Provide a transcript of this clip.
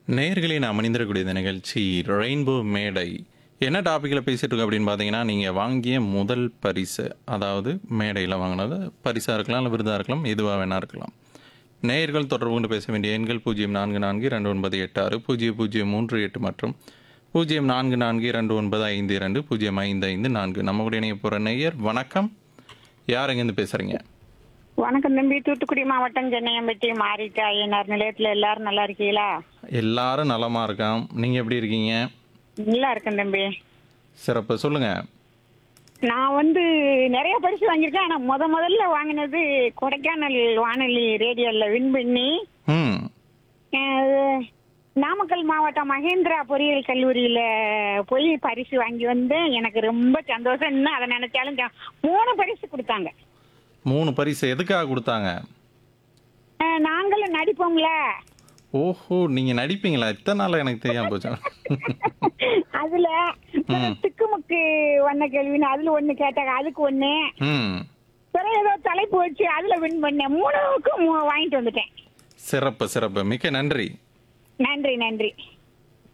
நேயர்களே நான் மனிதரக்கூடிய இந்த நிகழ்ச்சி ரெயின்போ மேடை என்ன டாப்பிக்கில் பேசிகிட்டு இருக்கோம் அப்படின்னு பார்த்தீங்கன்னா நீங்கள் வாங்கிய முதல் பரிசு அதாவது மேடையில் வாங்கினது பரிசாக இருக்கலாம் இல்லை விருதாக இருக்கலாம் எதுவாக வேணா இருக்கலாம் நேயர்கள் தொடர்பு கொண்டு பேச வேண்டிய எண்கள் பூஜ்ஜியம் நான்கு நான்கு ரெண்டு ஒன்பது எட்டு ஆறு பூஜ்ஜியம் பூஜ்ஜியம் மூன்று எட்டு மற்றும் பூஜ்ஜியம் நான்கு நான்கு ரெண்டு ஒன்பது ஐந்து இரண்டு பூஜ்ஜியம் ஐந்து ஐந்து நான்கு நம்ம கூட இணைய போகிற நேயர் வணக்கம் யார் எங்கேருந்து பேசுகிறீங்க வணக்கம் தம்பி தூத்துக்குடி மாவட்டம் சென்னையம்பட்டி மாறிட்டு ஐயனார் நிலையத்துல எல்லாரும் நல்லா இருக்கீங்களா எல்லாரும் நலமாக இருக்கான் நீங்கள் எப்படி இருக்கீங்க நல்லா இருக்கேன் தம்பி சிறப்பு சொல்லுங்கள் நான் வந்து நிறைய பரிசு வாங்கியிருக்கேன் ஆனா முத முதல்ல வாங்கினது கொடைக்கானல் வானொலி ரேடியோல வின் பண்ணி ம் அஹ், நாமக்கல் மாவட்டம் மகேந்திரா பொறியியல் கல்லூரியில போய் பரிசு வாங்கி வந்தேன் எனக்கு ரொம்ப சந்தோஷம் இன்னும் அதை நினைச்சாலும் ச- மூணு பரிசு கொடுத்தாங்க மூணு பரிசு எதுக்காக கொடுத்தாங்க அஹ், நாங்களும் நடிப்போம்ல ஓஹோ நீங்க நடிப்பீங்களா இத்தனை நாள் எனக்கு தெரியாம போச்சு அதுல திக்குமுக்கு வண்ண கேள்வின்னு அதுல ஒண்ணு கேட்டாங்க அதுக்கு ஒண்ணு ம் பிறகு ஏதோ தலைப்பு வச்சு அதுல வின் பண்ணேன் மூணுக்கும் மூ- வாங்கிட்டு வந்துட்டேன் சிறப்பு சிறப்பு மிக்க நன்றி நன்றி நன்றி